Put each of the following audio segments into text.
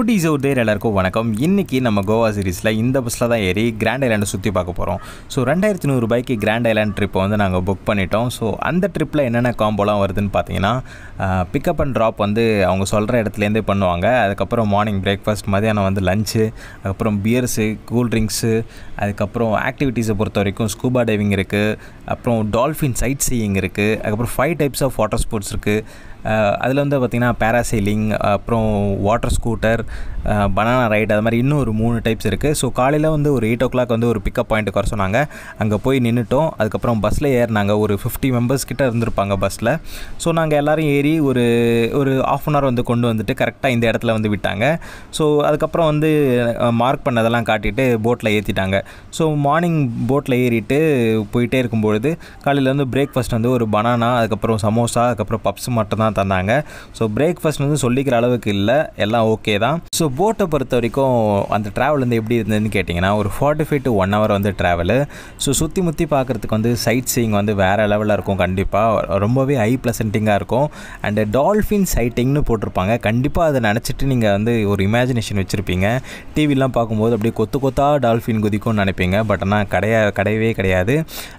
foodies out there எல்லாருக்கும் வணக்கம் இன்றைக்கி நம்ம கோவா சீரிஸில் இந்த பஸ்ஸில் தான் ஏறி கிராண்ட் ஐலாண்டை சுற்றி பார்க்க போகிறோம் ஸோ ரெண்டாயிரத்தி நூறுரூபாய்க்கு கிராண்ட் ஐலாண்ட் ட்ரிப்பை வந்து நாங்கள் புக் பண்ணிட்டோம் ஸோ அந்த ட்ரிப்பில் என்னென்ன காம்போலாம் வருதுன்னு பார்த்தீங்கன்னா பிக்கப் அண்ட் ட்ராப் வந்து அவங்க சொல்கிற இடத்துலேருந்தே பண்ணுவாங்க அதுக்கப்புறம் மார்னிங் பிரேக்ஃபாஸ்ட் மதியானம் வந்து லஞ்சு அதுக்கப்புறம் பியர்ஸு கூல் ட்ரிங்க்ஸு அதுக்கப்புறம் ஆக்டிவிட்டீஸை பொறுத்த வரைக்கும் ஸ்கூபா டைவிங் இருக்குது அப்புறம் டால்ஃபின் சைட் சீயிங் இருக்குது அதுக்கப்புறம் five types of water sports இருக்குது அதில் வந்து பார்த்திங்கன்னா பேராசைலிங் அப்புறம் வாட்டர் ஸ்கூட்டர் பனானா ரைட் அது மாதிரி இன்னும் ஒரு மூணு டைப்ஸ் இருக்குது ஸோ காலையில் வந்து ஒரு எயிட் ஓ கிளாக் வந்து ஒரு பிக்கப் பாயிண்ட்டுக்கு வர சொன்னாங்க அங்கே போய் நின்றுட்டோம் அதுக்கப்புறம் பஸ்ஸில் ஏறினாங்க ஒரு ஃபிஃப்டி மெம்பர்ஸ் கிட்ட இருந்திருப்பாங்க பஸ்ஸில் ஸோ நாங்கள் எல்லோரும் ஏறி ஒரு ஒரு ஆஃப் அன் ஹவர் வந்து கொண்டு வந்துட்டு கரெக்டாக இந்த இடத்துல வந்து விட்டாங்க ஸோ அதுக்கப்புறம் வந்து மார்க் பண்ணதெல்லாம் காட்டிட்டு போட்டில் ஏற்றிட்டாங்க ஸோ மார்னிங் போட்டில் ஏறிட்டு போயிட்டே இருக்கும்பொழுது காலையில் வந்து பிரேக்ஃபாஸ்ட் வந்து ஒரு பனானா அதுக்கப்புறம் சமோசா அதுக்கப்புறம் பப்ஸ் மட்டும் தான் தந்தாங்க ஸோ பிரேக்ஃபாஸ்ட் வந்து சொல்லிக்கிற அளவுக்கு இல்லை எல்லாம் ஓகே தான் ஸோ போட்டை பொறுத்த வரைக்கும் அந்த ட்ராவல் வந்து எப்படி இருந்ததுன்னு கேட்டிங்கன்னா ஒரு forty five to one hour வந்து ட்ராவலு ஸோ சுற்றி முற்றி பார்க்குறதுக்கு வந்து சைட் சீயிங் வந்து வேறு லெவலில் இருக்கும் கண்டிப்பாக ரொம்பவே ஹை ப்ளசன்ட்டிங்காக இருக்கும் அண்டு டால்ஃபின் சைட்டிங்னு போட்டிருப்பாங்க கண்டிப்பாக அதை நினச்சிட்டு நீங்கள் வந்து ஒரு இமேஜினேஷன் வச்சுருப்பீங்க டிவிலாம் பார்க்கும்போது அப்படியே கொத்து கொத்தாக டால்ஃபின் குதிக்கும்னு நினைப்பீங்க பட் ஆனால் கிடையா கிடையவே கிடையாது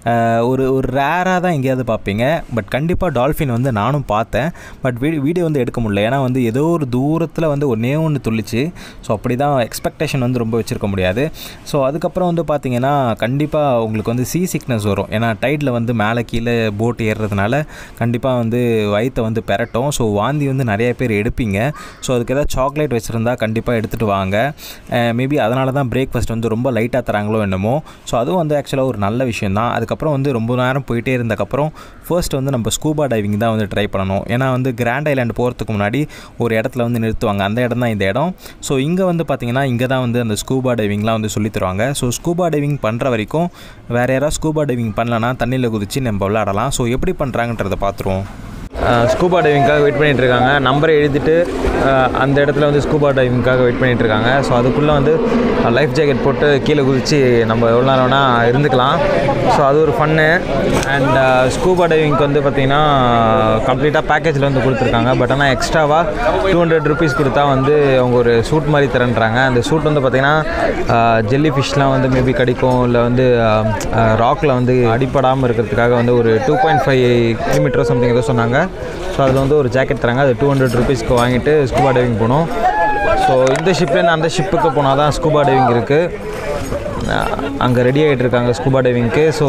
ஒரு ஒரு ரேராக தான் எங்கேயாவது பார்ப்பீங்க பட் கண்டிப்பாக டால்ஃபின் வந்து நானும் பார்த்தேன் பட் வீ வீடியோ வந்து எடுக்க முடியல ஏன்னா வந்து ஏதோ ஒரு தூரத்தில் வந்து ஒன்றே ஒன்று துள்ளிச்சு ஸோ அப்படி தான் எக்ஸ்பெக்டேஷன் வந்து ரொம்ப வச்சுருக்க முடியாது ஸோ அதுக்கப்புறம் வந்து பார்த்தீங்கன்னா கண்டிப்பாக உங்களுக்கு வந்து சீ சிக்னஸ் வரும் ஏன்னா டைடில் வந்து மேலே கீழே போட் ஏறுறதுனால கண்டிப்பாக வந்து வயிற்றை வந்து பெரட்டும் ஸோ வாந்தி வந்து நிறைய பேர் எடுப்பீங்க ஸோ அதுக்கு ஏதாவது சாக்லேட் வச்சுருந்தா கண்டிப்பாக எடுத்துகிட்டு வாங்க மேபி அதனால தான் பிரேக்ஃபாஸ்ட் வந்து ரொம்ப லைட்டாக தராங்களோ என்னமோ ஸோ அதுவும் வந்து ஆக்சுவலாக ஒரு நல்ல விஷயம் தான் அதுக்கப்புறம் வந்து ரொம்ப நேரம் போயிட்டே இருந்தக்கப்புறம் ஃபர்ஸ்ட் வந்து நம்ம ஸ்கூபா டைவிங் தான் வந்து ட்ரை பண்ணணும் ஏன்னா வந்து கிராண்ட் ஐலாண்டு போகிறதுக்கு முன்னாடி ஒரு இடத்துல வந்து நிறுத்துவாங்க அந்த இடம் தான் இந்த இடம் ஸோ இங்கே வந்து பார்த்திங்கன்னா இங்கே தான் வந்து அந்த ஸ்கூபா டைவிங்லாம் வந்து சொல்லி தருவாங்க ஸோ ஸ்கூபா டைவிங் பண்ணுற வரைக்கும் வேறு யாராவது ஸ்கூபா டைவிங் பண்ணலன்னா தண்ணியில் குதித்து நம்ம விளாடலாம் ஸோ எப்படி பண்ணுறாங்கன்றதை பார்த்துருவோம் ஸ்கூபா டைவிங்காக வெயிட் பண்ணிகிட்டு இருக்காங்க நம்பரை எழுதிட்டு அந்த இடத்துல வந்து ஸ்கூபா டைவிங்காக வெயிட் பண்ணிகிட்டு இருக்காங்க ஸோ அதுக்குள்ளே வந்து லைஃப் ஜாக்கெட் போட்டு கீழே குதித்து நம்ம எவ்வளோ நேரம் வேணால் இருந்துக்கலாம் ஸோ அது ஒரு ஃபன்னு அண்ட் ஸ்கூபா டைவிங்க்கு வந்து பார்த்திங்கன்னா கம்ப்ளீட்டாக பேக்கேஜில் வந்து கொடுத்துருக்காங்க பட் ஆனால் எக்ஸ்ட்ராவாக டூ ஹண்ட்ரட் ருபீஸ் கொடுத்தா வந்து அவங்க ஒரு சூட் மாதிரி தரேன்றாங்க அந்த சூட் வந்து பார்த்திங்கன்னா ஜெல்லி ஃபிஷ்லாம் வந்து மேபி கிடைக்கும் இல்லை வந்து ராக்கில் வந்து அடிப்படாமல் இருக்கிறதுக்காக வந்து ஒரு டூ பாயிண்ட் ஃபைவ் கிலோமீட்டரோ சம்திங் ஏதோ சொன்னாங்க ஸோ அதில் வந்து ஒரு ஜாக்கெட் தராங்க அது டூ ஹண்ட்ரட் ருபீஸ்க்கு வாங்கிட்டு ஸ்கூபா டைவிங் போனோம் ஸோ இந்த ஷிப்லேருந்து அந்த ஷிப்புக்கு போனால் தான் ஸ்கூபா டைவிங் இருக்குது அங்கே ரெடி ஆகிட்டு இருக்காங்க ஸ்கூபா டைவிங்க்கு ஸோ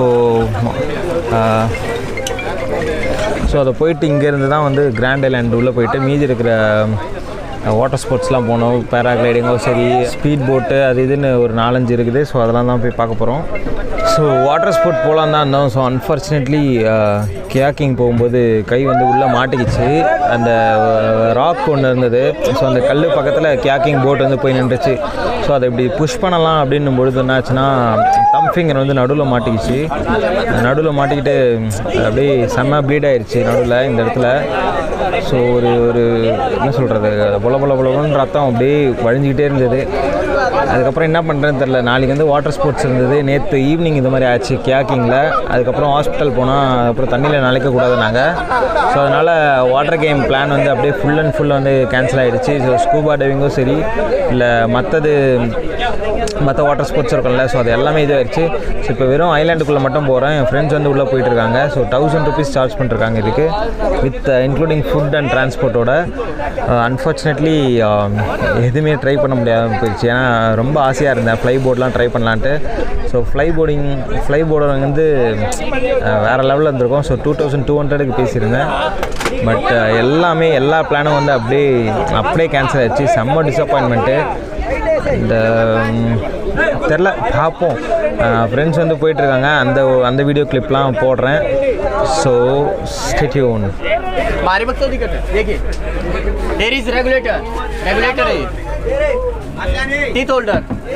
ஸோ அதை போயிட்டு இங்கேருந்து தான் வந்து கிராண்ட் ஐலாண்ட் உள்ளே போயிட்டு மீதி இருக்கிற வாட்டர் ஸ்போர்ட்ஸ்லாம் போனோம் பேராகிளைடிங்கோ சரி ஸ்பீட் போட்டு அது இதுன்னு ஒரு நாலஞ்சு இருக்குது ஸோ அதெல்லாம் தான் போய் பார்க்க போகிறோம் ஸோ வாட்டர் ஸ்போர்ட் போகலாம் தான் இருந்தோம் ஸோ அன்ஃபார்ச்சுனேட்லி கேக்கிங் போகும்போது கை வந்து உள்ளே மாட்டிக்கிச்சு அந்த ராக் ஒன்று இருந்தது ஸோ அந்த கல் பக்கத்தில் கேக்கிங் போட் வந்து போய் நின்றுச்சு ஸோ அதை இப்படி புஷ் பண்ணலாம் அப்படின்னும் பொழுது என்னாச்சுன்னா தம் ஃபிங்கர் வந்து நடுவில் மாட்டிக்கிச்சு நடுவில் மாட்டிக்கிட்டு அப்படியே செம்ம ப்ளீட் ஆயிடுச்சு நடுவில் இந்த இடத்துல ஸோ ஒரு ஒரு என்ன சொல்கிறது பொல பொல பொலன்னு ரத்தம் அப்படியே வழிஞ்சிக்கிட்டே இருந்தது அதுக்கப்புறம் என்ன பண்ணுறேன்னு தெரில நாளைக்கு வந்து வாட்டர் ஸ்போர்ட்ஸ் இருந்தது நேற்று ஈவினிங் இந்த மாதிரி ஆச்சு கேக்கிங்கில் அதுக்கப்புறம் ஹாஸ்பிட்டல் போனால் அதுக்கப்புறம் தண்ணியில் நினைக்கக்கூடாது நாங்கள் ஸோ அதனால் வாட்டர் கேம் பிளான் வந்து அப்படியே ஃபுல் அண்ட் ஃபுல் வந்து கேன்சல் ஆகிடுச்சு ஸோ ஸ்கூபா டைவிங்கும் சரி இல்லை மற்றது மற்ற வாட்டர் ஸ்போர்ட்ஸ் இருக்கும்ல ஸோ அது எல்லாமே இதாகிடுச்சு ஸோ இப்போ வெறும் ஐலாண்டுக்குள்ளே மட்டும் போகிறேன் என் ஃப்ரெண்ட்ஸ் வந்து உள்ளே போயிட்டுருக்காங்க ஸோ தௌசண்ட் ருபீஸ் சார்ஜ் பண்ணிருக்காங்க இதுக்கு வித் இன்க்ளூடிங் ஃபுட் அண்ட் டிரான்ஸ்போர்ட்டோட அன்ஃபார்ச்சுனேட்லி எதுவுமே ட்ரை பண்ண முடியாமல் போயிடுச்சு ஏன்னா ரொம்ப ஆசையாக இருந்தேன் ஃப்ளை போர்ட்லாம் ட்ரை பண்ணலான்ட்டு so fly boarding fly board வந்து வேறு லெவலில் இருந்திருக்கும் ஸோ டூ தௌசண்ட் டூ ஹண்ட்ரடுக்கு பேசியிருந்தேன் பட் எல்லாமே எல்லா பிளானும் வந்து அப்படியே அப்படியே கேன்சல் ஆயிடுச்சு செம்ம டிசப்பாயின்மெண்ட்டு இந்த தெரில பார்ப்போம் ஃப்ரெண்ட்ஸ் வந்து போயிட்டுருக்காங்க அந்த அந்த வீடியோ கிளிப்லாம் போடுறேன் ஸோ ஸ்டெட்யூன் हमारे मकसद ही करते देखिए देर इज रेगुलेटर रेगुलेटर है टीथ होल्डर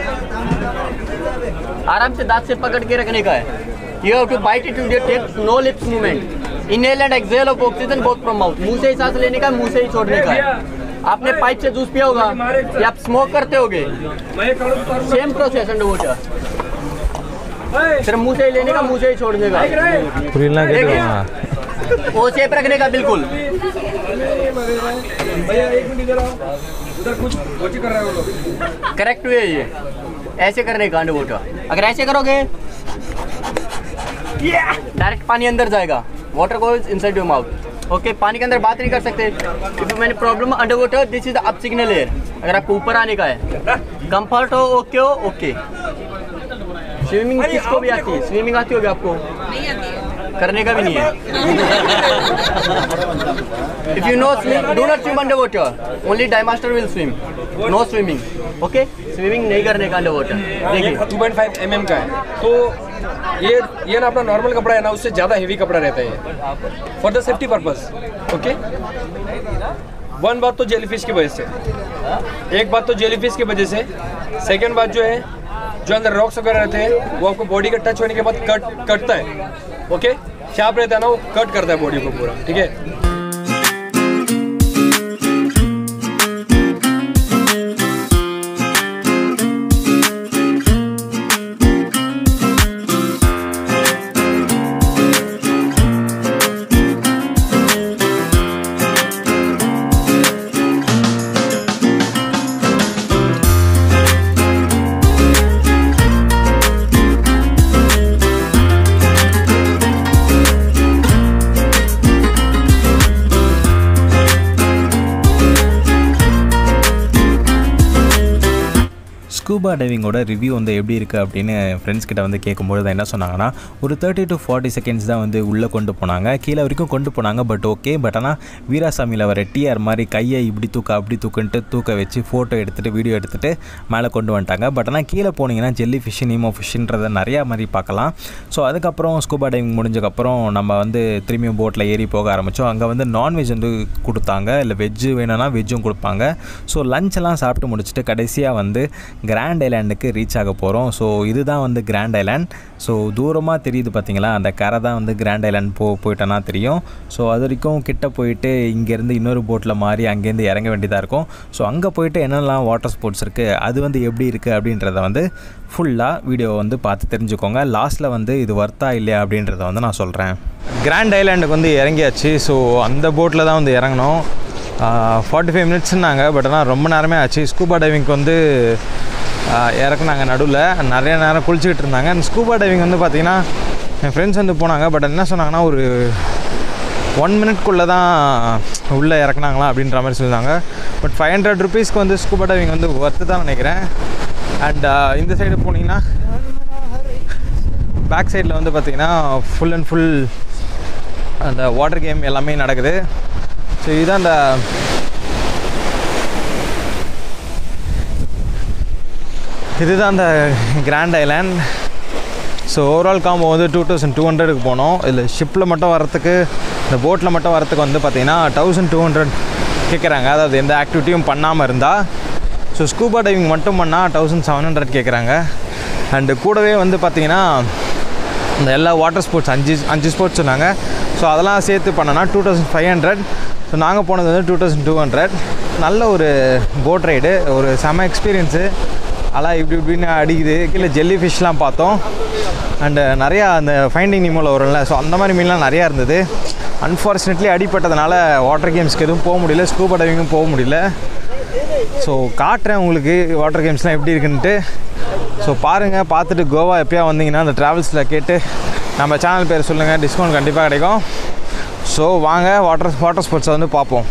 आराम से दांत से पकड़ के रखने का है you have to bite it you take no lips movement inhale and exhale of oxygen both from mouth मुंह से ही सांस लेने का मुंह से ही छोड़ने का है आपने पाइप से जूस पिया होगा या आप स्मोक करते होगे सेम प्रोसेस अंडर वाटर सिर्फ मुंह से ही लेने का मुंह से ही छोड़ने का புரியலாம் கேட்டுக்கோங்க वो शेप रखने का बिल्कुल भैया एक मिनट इधर आओ उधर कुछ कोचिंग कर रहे हो लोग करेक्ट वे है ये ऐसे करने का अंडर वाटर अगर ऐसे करोगे डायरेक्ट पानी अंदर जाएगा water goes inside your mouth okay पानी के अंदर बात नहीं कर सकते इफ मैंने problem under water this is up signal air अगर आपको ऊपर आने का है कंफर्ट हो ओके हो ओके स्विमिंग किसको भी आती है स्विमिंग आती होगी आपको नहीं आती है करने का भी नहीं है if you no swim do not swim under water only dive master will swim no swimming okay swimming नहीं करने का अंडर वाटर देखिए टू पॉइंट फाइव एम का है तो ये ये ना अपना नॉर्मल कपड़ा है ना उससे ज़्यादा हेवी कपड़ा रहता है for the safety purpose okay one बात तो जेलीफिश की वजह से एक बात तो जेलीफिश की वजह से सेकंड बात जो है जो अंदर रॉक्स वगैरह रहते हैं वो आपको बॉडी का टच होने के बाद कट कटता है ओके शार्प रहता है ना वो कट करता है बॉडी को पूरा ठीक है ஸ்கூபா டைவிங்கோட ரிவ்யூ வந்து எப்படி இருக்குது அப்படின்னு ஃப்ரெண்ட்ஸ் கிட்ட வந்து கேட்கும்பொழுது என்ன சொன்னாங்கன்னா ஒரு தேர்ட்டி டு ஃபார்ட்டி செகண்ட்ஸ் தான் வந்து உள்ளே கொண்டு போனாங்க கீழே வரைக்கும் கொண்டு போனாங்க பட் ஓகே பட் ஆனால் வீராசாமியில் வர டிஆர் மாதிரி கையை இப்படி தூக்க அப்படி தூக்குன்ட்டு தூக்க வச்சு ஃபோட்டோ எடுத்துகிட்டு வீடியோ எடுத்துகிட்டு மேலே கொண்டு வந்துட்டாங்க பட் ஆனால் கீழே போனீங்கன்னா ஜெல்லி ஃபிஷ் நீமோ ஃபிஷ்ன்றதை நிறையா மாதிரி பார்க்கலாம் ஸோ அதுக்கப்புறம் ஸ்கூபா டைவிங் முடிஞ்சக்கப்புறம் நம்ம வந்து திரும்பியும் போட்டில் ஏறி போக ஆரம்பித்தோம் அங்கே வந்து நான்வெஜ் வந்து கொடுத்தாங்க இல்லை வெஜ்ஜு வேணும்னா வெஜ்ஜும் கொடுப்பாங்க ஸோ லஞ்செல்லாம் சாப்பிட்டு முடிச்சுட்டு கடைசியாக வந்து கிராண்ட் ஐலாண்டுக்கு ரீச் ஆக போகிறோம் ஸோ இதுதான் வந்து கிராண்ட் ஐலாண்ட் ஸோ தூரமாக தெரியுது பார்த்தீங்களா அந்த கரை தான் வந்து கிராண்ட் ஐலாண்ட் போ போயிட்டோன்னா தெரியும் ஸோ அது வரைக்கும் கிட்ட போயிட்டு இங்கேருந்து இன்னொரு போட்டில் மாறி அங்கேருந்து இறங்க வேண்டியதாக இருக்கும் ஸோ அங்கே போயிட்டு என்னெல்லாம் வாட்டர் ஸ்போர்ட்ஸ் இருக்குது அது வந்து எப்படி இருக்குது அப்படின்றத வந்து ஃபுல்லாக வீடியோ வந்து பார்த்து தெரிஞ்சுக்கோங்க லாஸ்ட்டில் வந்து இது வர்த்தா இல்லையா அப்படின்றத வந்து நான் சொல்கிறேன் கிராண்ட் ஐலாண்டுக்கு வந்து இறங்கியாச்சு ஸோ அந்த போட்டில் தான் வந்து இறங்கினோம் ஃபார்ட்டி ஃபைவ் மினிட்ஸ்னாங்க பட் ஆனால் ரொம்ப நேரமே ஆச்சு ஸ்கூபா டைவிங்க்கு வந்து ஆஹ், இறக்குனாங்க நடுவில் நிறைய நேரம் குளிச்சுக்கிட்டு இருந்தாங்க அந்த ஸ்கூபா டைவிங் வந்து பார்த்திங்கன்னா என் ஃப்ரெண்ட்ஸ் வந்து போனாங்க பட் என்ன சொன்னாங்கன்னா ஒரு ஒன் மினிட்குள்ளே தான் உள்ளே இறக்குனாங்களா அப்படின்ற மாதிரி சொல்லியிருந்தாங்க பட் ஃபைவ் ஹண்ட்ரட் ருபீஸ்க்கு வந்து ஸ்கூபா டைவிங் வந்து ஒர்த்து தான் நினைக்கிறேன் அண்ட் இந்த சைடு போனீங்கன்னா பேக் சைடில் வந்து பார்த்தீங்கன்னா ஃபுல் அண்ட் ஃபுல் அந்த வாட்டர் கேம் எல்லாமே நடக்குது ஸோ இதுதான் அந்த இதுதான் அந்த grand island so overall combo வந்து டூ தௌசண்ட் டூ ஹண்ட்ரடுக்கு போனோம் இதில் ஷிப்பில் மட்டும் வரத்துக்கு இந்த போட்டில் மட்டும் வரத்துக்கு வந்து பார்த்தீங்கன்னா தௌசண்ட் டூ ஹண்ட்ரட் கேட்குறாங்க அதாவது எந்த ஆக்டிவிட்டியும் பண்ணாமல் இருந்தால் ஸோ ஸ்கூபா டைவிங் மட்டும் பண்ணால் தௌசண்ட் செவன் ஹண்ட்ரட் கேட்குறாங்க அண்டு கூடவே வந்து பார்த்தீங்கன்னா இந்த எல்லா வாட்டர் ஸ்போர்ட்ஸ் அஞ்சு அஞ்சு ஸ்போர்ட்ஸ் சொன்னாங்க ஸோ அதெல்லாம் சேர்த்து பண்ணனா two thousand five hundred so நாங்கள் போனது வந்து டூ தௌசண்ட் டூ ஹண்ட்ரட் நல்ல ஒரு போட் ரைடு ஒரு செம எக்ஸ்பீரியன்ஸு அலா இப்படி இப்படின்னு அடிக்குது கீழே ஜெல்லி ஃபிஷ்லாம் பார்த்தோம் அண்டு நிறையா அந்த ஃபைண்டிங் நிமோவில் வரும்ல ஸோ அந்த மாதிரி மீன்லாம் நிறையா இருந்தது அன்ஃபார்ச்சுனேட்லி அடிப்பட்டதுனால வாட்டர் கேம்ஸ்க்கு எதுவும் போக முடியல ஸ்கூபா டைவிங்கும் போக முடியல ஸோ காட்டுறேன் உங்களுக்கு வாட்டர் கேம்ஸ்லாம் எப்படி இருக்குன்ட்டு ஸோ பாருங்கள் பார்த்துட்டு கோவா எப்போயா வந்தீங்கன்னா அந்த ட்ராவல்ஸில் கேட்டு நம்ம சேனல் பேர் சொல்லுங்கள் டிஸ்கவுண்ட் கண்டிப்பாக கிடைக்கும் ஸோ வாங்க வாட்டர் வாட்டர் ஸ்போர்ட்ஸை வந்து பார்ப்போம்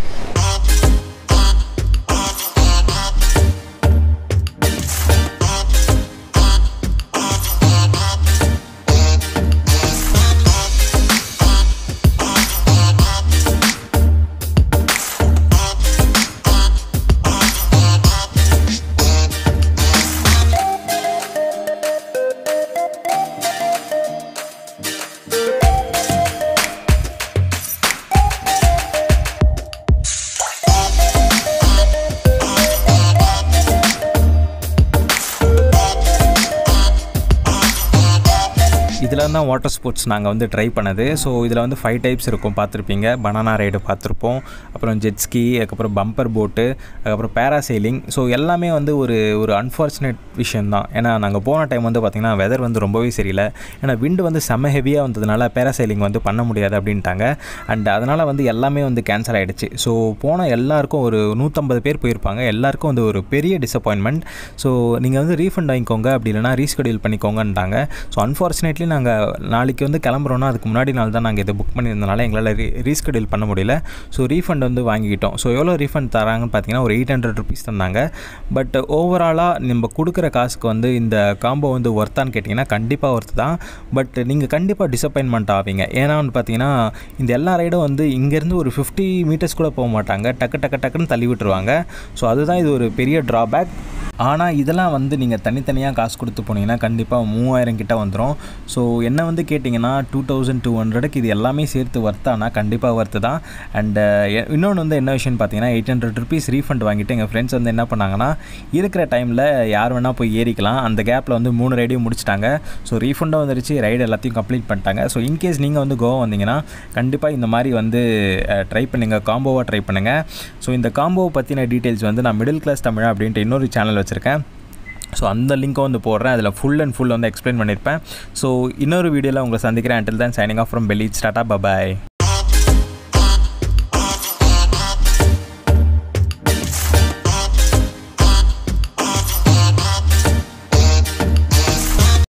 இதெல்லாம் தான் வாட்டர் ஸ்போர்ட்ஸ் நாங்கள் வந்து ட்ரை பண்ணது ஸோ இதில் வந்து ஃபைவ் டைப்ஸ் இருக்கும் பார்த்துருப்பீங்க பனானா ரைடு பார்த்துருப்போம் அப்புறம் ஜெட்ஸ்கி அதுக்கப்புறம் பம்பர் போட்டு அதுக்கப்புறம் பேராசைலிங் ஸோ எல்லாமே வந்து ஒரு ஒரு அன்ஃபார்ச்சுனேட் விஷயந்தான் ஏன்னா நாங்கள் போன டைம் வந்து பார்த்திங்கன்னா வெதர் வந்து ரொம்பவே சரியில்லை ஏன்னா விண்டு வந்து செம்ம ஹெவியாக வந்ததுனால பேராசைலிங் வந்து பண்ண முடியாது அப்படின்ட்டாங்க அண்ட் அதனால் வந்து எல்லாமே வந்து கேன்சல் ஆகிடுச்சு ஸோ போன எல்லாருக்கும் ஒரு நூற்றம்பது பேர் போயிருப்பாங்க எல்லாருக்கும் வந்து ஒரு பெரிய டிசப்பாயின்மெண்ட் ஸோ நீங்கள் வந்து ரீஃபண்ட் வாங்கிக்கோங்க அப்படி இல்லைனா ரீஸ்கெடியூல் பண்ணிக்கோங்கன்ட்டாங்க ஸோ அன்ஃபார்ச்சுனேட்லி நாங்கள் நாளைக்கு வந்து கிளம்புறோன்னா அதுக்கு முன்னாடி நாள் தான் நாங்கள் இதை புக் பண்ணியிருந்தனால எங்களால் ரீ ரீஸ்கெடியூல் பண்ண முடியல ஸோ ரீஃபண்ட் வந்து வாங்கிக்கிட்டோம் ஸோ எவ்வளோ ரீஃபண்ட் தராங்கன்னு பார்த்தீங்கன்னா ஒரு எயிட் ஹண்ட்ரட் ருபீஸ் தந்தாங்க பட் ஓவராலாக நம்ம கொடுக்குற காசுக்கு வந்து இந்த காம்போ வந்து ஒர்த்தான்னு கேட்டிங்கன்னா கண்டிப்பாக ஒர்த்து தான் பட் நீங்கள் கண்டிப்பாக டிசப்பாயின்மெண்ட் ஆவீங்க ஏன்னா வந்து பார்த்தீங்கன்னா இந்த எல்லா ரைடும் வந்து இங்கேருந்து ஒரு ஃபிஃப்டி மீட்டர்ஸ் கூட போக மாட்டாங்க டக்கு டக்கு டக்குன்னு தள்ளி விட்டுருவாங்க ஸோ அதுதான் இது ஒரு பெரிய ட்ராபேக் ஆனால் இதெல்லாம் வந்து நீங்கள் தனித்தனியாக காசு கொடுத்து போனீங்கன்னா கண்டிப்பாக மூவாயிரம் கிட்ட வந்துடும் ஸோ என்ன வந்து கேட்டிங்கன்னா டூ தௌசண்ட் டூ ஹண்ட்ரடுக்கு இது எல்லாமே சேர்த்து வர்த்தானா கண்டிப்பாக வர்த்து தான் அண்டு இன்னொன்று வந்து என்ன விஷயம்னு பார்த்தீங்கன்னா எயிட் ஹண்ட்ரட் ருபீஸ் ரீஃபண்ட் வாங்கிட்டு எங்கள் ஃப்ரெண்ட்ஸ் வந்து என்ன பண்ணாங்கன்னா இருக்கிற டைமில் யார் வேணால் போய் ஏறிக்கலாம் அந்த கேப்பில் வந்து மூணு ரைடையும் முடிச்சிட்டாங்க ஸோ ரீஃபண்டும் வந்துருச்சு ரைடு எல்லாத்தையும் கம்ப்ளீட் பண்ணிட்டாங்க ஸோ இன்கேஸ் நீங்கள் வந்து கோவா வந்தீங்கன்னா கண்டிப்பாக இந்த மாதிரி வந்து ட்ரை பண்ணுங்கள் காம்போவாக ட்ரை பண்ணுங்கள் ஸோ இந்த காம்போவை பற்றின டீட்டெயில்ஸ் வந்து நான் மிடில் கிளாஸ் தமிழ் அப்படின்ட்டு இன்னொரு சேனல் வச்சுருக்கேன் ஸோ அந்த லிங்க்கை வந்து போடுறேன் அதில் ஃபுல் அண்ட் ஃபுல் வந்து எக்ஸ்பிளைன் பண்ணியிருப்பேன் ஸோ இன்னொரு வீடியோவில் உங்களை சந்திக்கிறேன் until then signing off from பெலி டாட்டா பபாய்